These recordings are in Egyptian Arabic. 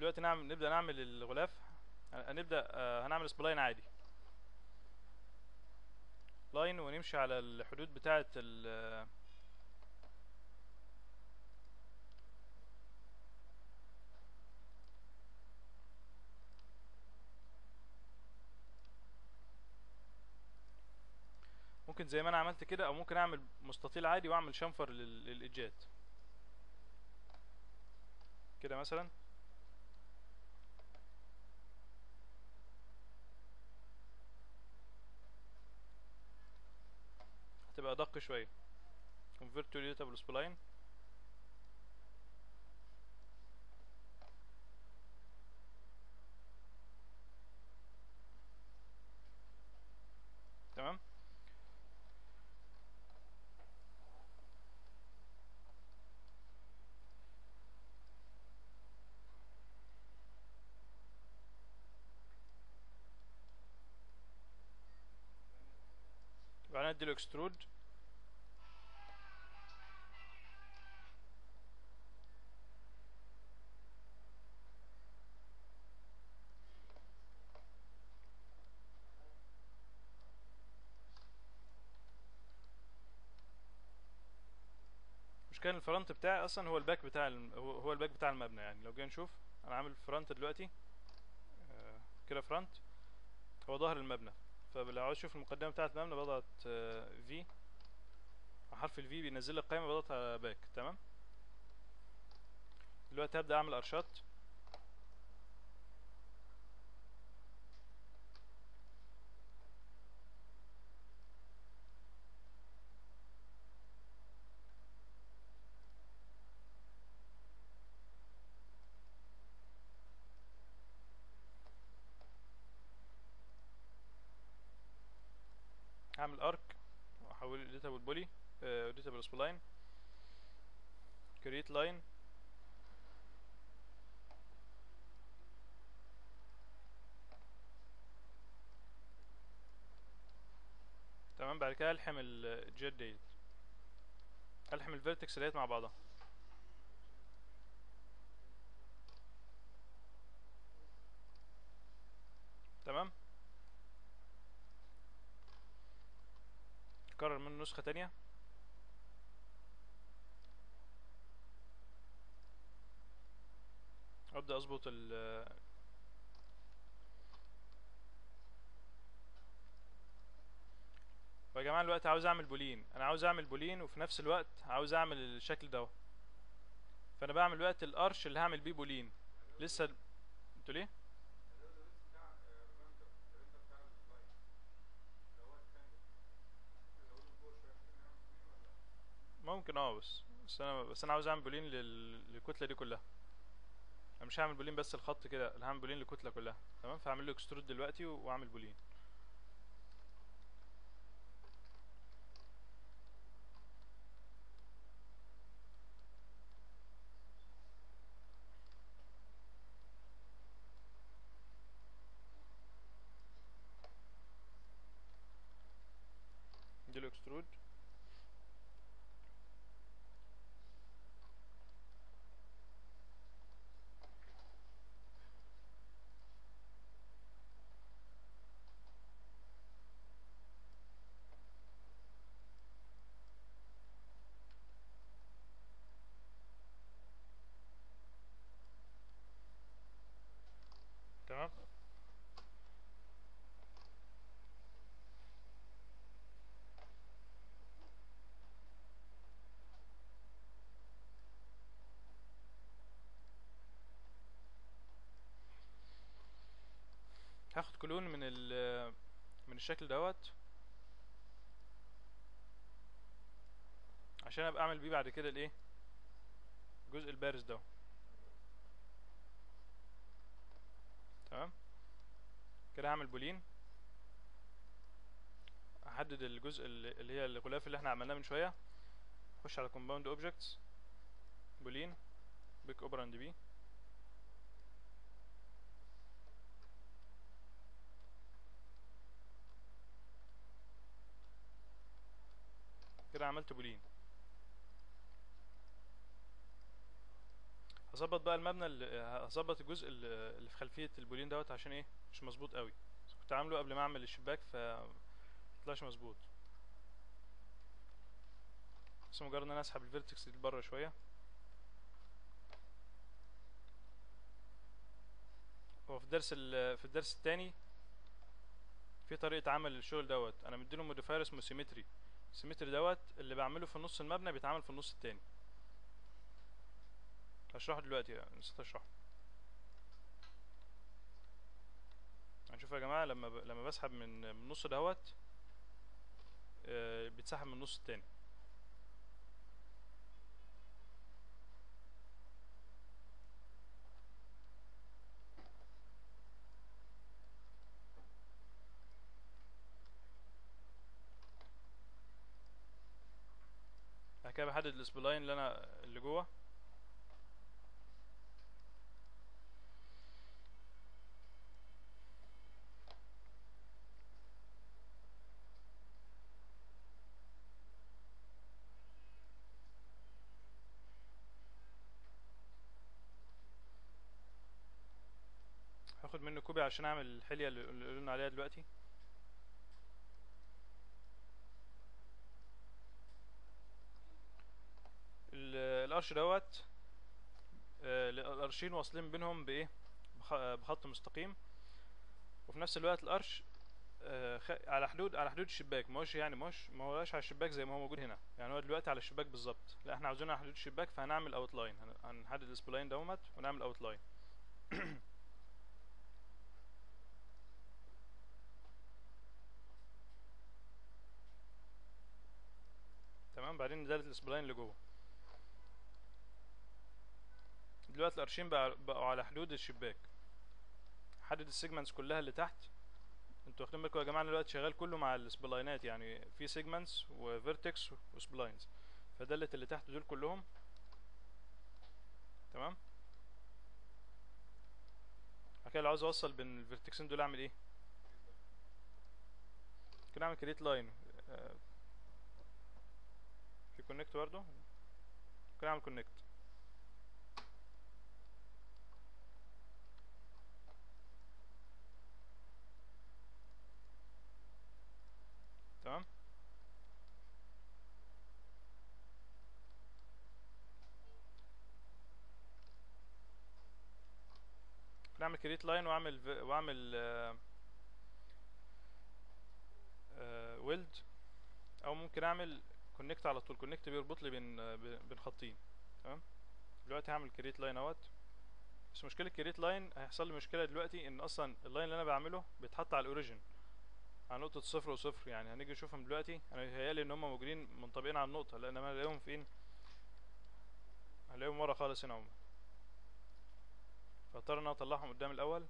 دلوقتي نعمل نبدا نعمل الغلاف هنبدا آه، هنعمل سبلاين عادي لاين ونمشي على الحدود بتاعه ال ممكن زي ما انا عملت كده او ممكن اعمل مستطيل عادي واعمل شنفر لل- للايدجات كده مثلا هتبقى ادق شويه convert to editable spline تمام وبعدين اديله اكسترود مش كان الفرونت بتاعي اصلا هو الباك بتاع الم... هو هو الباك بتاع المبنى يعني لو جينا نشوف انا عامل فرونت دلوقتي آه، كده فرونت هو ظهر المبنى فلو عاوز اشوف المقدمه بتاعه المبنى بضغط في حرف الفي بينزل لي القائمه بضغط على باك تمام دلوقتي هبدا اعمل ارشات هعمل ارك واحول editable بولي editable spline create line تمام بعد كده الحم الجيت ديت الحم الفيرتكس ديت مع بعضها تمام اكرر منه نسخة تانية ابدأ اظبط ال يا جماعة الوقت عاوز اعمل بولين انا عاوز اعمل بولين وفي نفس الوقت عاوز اعمل الشكل ده فانا بعمل وقت الارش اللي هعمل بيه بولين لسه ال- انتوا ليه ممكن اه بس بس انا بس انا عاوز اعمل بولين لل- للكتله دي كلها انا مش هعمل بولين بس الخط كده انا هعمل بولين للكتله كلها تمام فهعمل له اكسترود دلوقتي و- واعمل بولين اديله اكسترود تمام هاخد كلون من ال من الشكل دوت عشان ابقى اعمل بيه بعد كده الايه الجزء البارز ده تمام كده هعمل بولين احدد الجزء اللي اللي هي الغلاف اللي احنا عملناه من شويه اخش على compound objects بولين بيك اوبراند بي كده عملت بولين هظبط بقى المبنى اللي هظبط الجزء اللي اللي في خلفيه البولين دوت عشان ايه مش مظبوط قوي كنت عامله قبل ما اعمل الشباك ف مطلعش مظبوط بس مجرد ان انا اسحب الفيرتكس دي لبره شويه هو في الدرس ال- في الدرس التاني في طريقة عمل للشغل دوت انا مديله موديفاير اسمه سيمتري السيمتري دوت اللي بعمله في نص المبنى بيتعمل في النص التاني هشرحه دلوقتي يعني نسيت اشرحه هنشوف يا جماعة لما ب... لما بسحب من من النص دهوت آه، بيتسحب من النص التاني بعد كده بحدد السبلاين اللي انا اللي جوه هاخد منه كوبي عشان اعمل الحلية اللي اللي قلنا عليها دلوقتي ال- القرش دوت آه، القرشين واصلين بينهم بايه بخ- بخط مستقيم وفي نفس الوقت القرش آه، خ- على حدود على حدود الشباك ما هوش يعني ما هوش ما هوش على الشباك زي ما هو موجود هنا يعني هو دلوقتي على الشباك بالظبط لا احنا عاوزينه على حدود الشباك فهنعمل اوت لاين هنحدد السبلاين دوت ونعمل اوت لاين تمام بعدين ندلت السبلاين اللي جوه دلوقتي القرشين بقى- بقوا على حدود الشباك حدد السيجمنتس كلها اللي تحت انتوا واخدين بالكم يا جماعه انا دلوقتي شغال كله مع السبلاينات يعني في سيجمنتس وفيرتكس وسبلاينز فدلت اللي تحت دول كلهم تمام بعد كده لو عاوز اوصل بين الفيرتكسين دول اعمل ايه كده اعمل كريت لاين في كونكت برضه ممكن اعمل كونكت تمام ممكن اعمل كريت لاين واعمل في- واعمل ويلد او ممكن اعمل كونكت على طول كونكت بيربط لي بين آه، بين بين خطين تمام دلوقتي هعمل كريت لاين اهوت بس مشكله كريت لاين هيحصل لي مشكله دلوقتي ان اصلا اللاين اللي انا بعمله بيتحط على الاوريجن على نقطة صفر وصفر يعني هنيجي نشوفهم دلوقتي انا بيتهيألي ان هم موجودين منطبقين على النقطة لان انا هلاقيهم فين هلاقيهم ورا خالص هنا هم فاضطر ان انا اطلعهم قدام الاول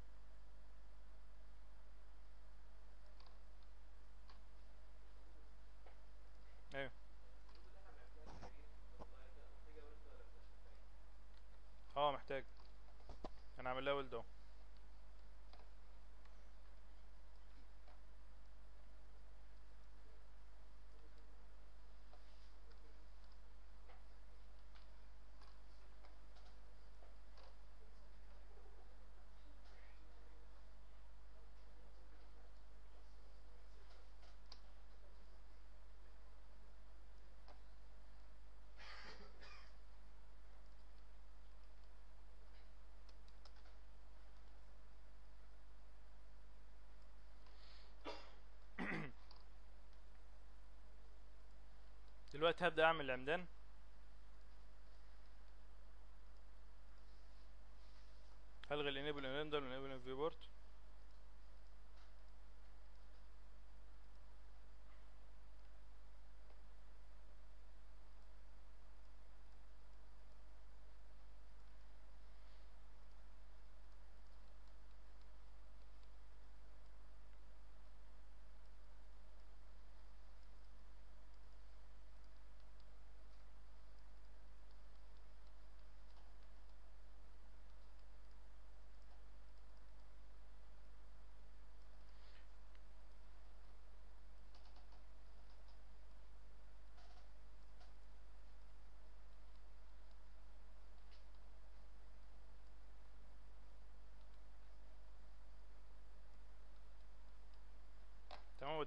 ايوه اه محتاج انا عامل لها ويلد اهو دلوقتي هبدأ اعمل العمدان هلغي الانيبل انرندر والانيبل فيبورت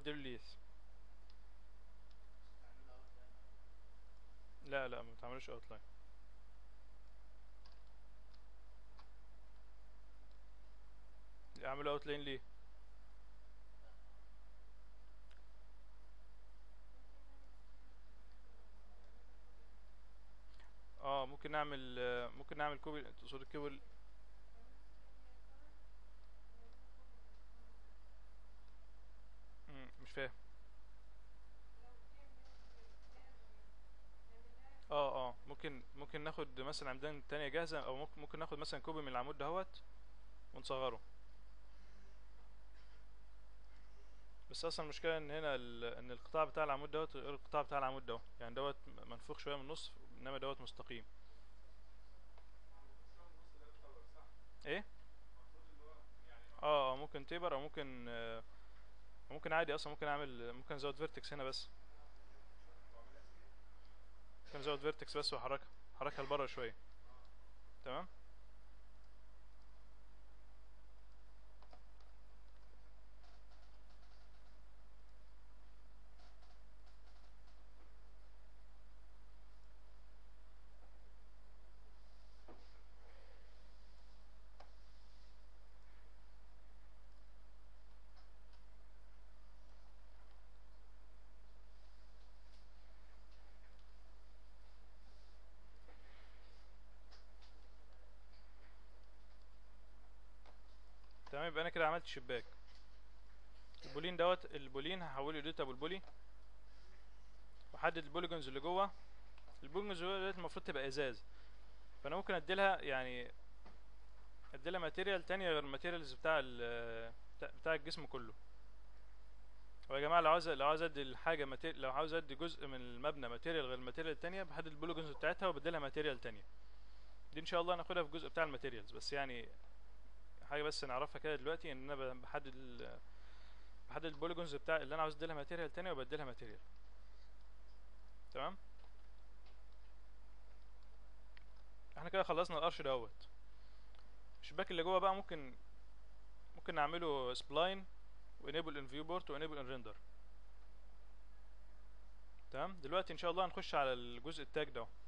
اديله ليث لا لا ما تعملوش اوتلاين اعملوا اوتلاين ليه اه ممكن نعمل آه، ممكن نعمل كوبي تقصد الكوبي مم، مش فاهم اه اه ممكن ممكن ناخد مثلا عمدان تانية جاهزة او ممكن ممكن ناخد مثلا كوبي من العمود دهوت ونصغره بس اصلا المشكلة ان هنا ال... ان القطاع بتاع العمود دوت غير القطاع بتاع العمود دوت يعني دوت منفوخ شوية من النص انما دوت مستقيم ايه اه اه ممكن تيبر او ممكن آه، ممكن عادي اصلا ممكن اعمل ممكن ازود فيرتكس هنا بس ممكن ازود فيرتكس بس واحركها حركها لبره شويه تمام تمام يبقى انا كده عملت شباك البولين دوت البولين هحوله اديتابل بولي واحدد البوليجونز اللي جوه البوليجونز اللي جوه ديت المفروض تبقى ازاز فانا ممكن اديلها يعني اديلها ماتيريال تانية غير الماتيريالز بتاع ال بتاع- بتاع الجسم كله ويا جماعه لو عاوز لو عاوز ادي الحاجه ماتيريال لو عاوز ادي جزء من المبنى ماتيريال غير الماتيريال التانية بحدد البوليجونز بتاعتها وبديلها ماتيريال تانية دي ان شاء الله هناخدها في الجزء بتاع الماتيريالز بس يعني حاجه بس نعرفها كده دلوقتي ان انا ب- بحدد ال بحدد البوليجونز بتاع اللي انا عاوز اديلها ماتيريال تاني وبديلها ماتيريال تمام احنا كده خلصنا القرش دوت الشباك اللي جوه بقى ممكن ممكن نعمله سبلاين وانيبل ان فيو بورت وانيبل ان ريندر تمام دلوقتي ان شاء الله هنخش على الجزء التاج ده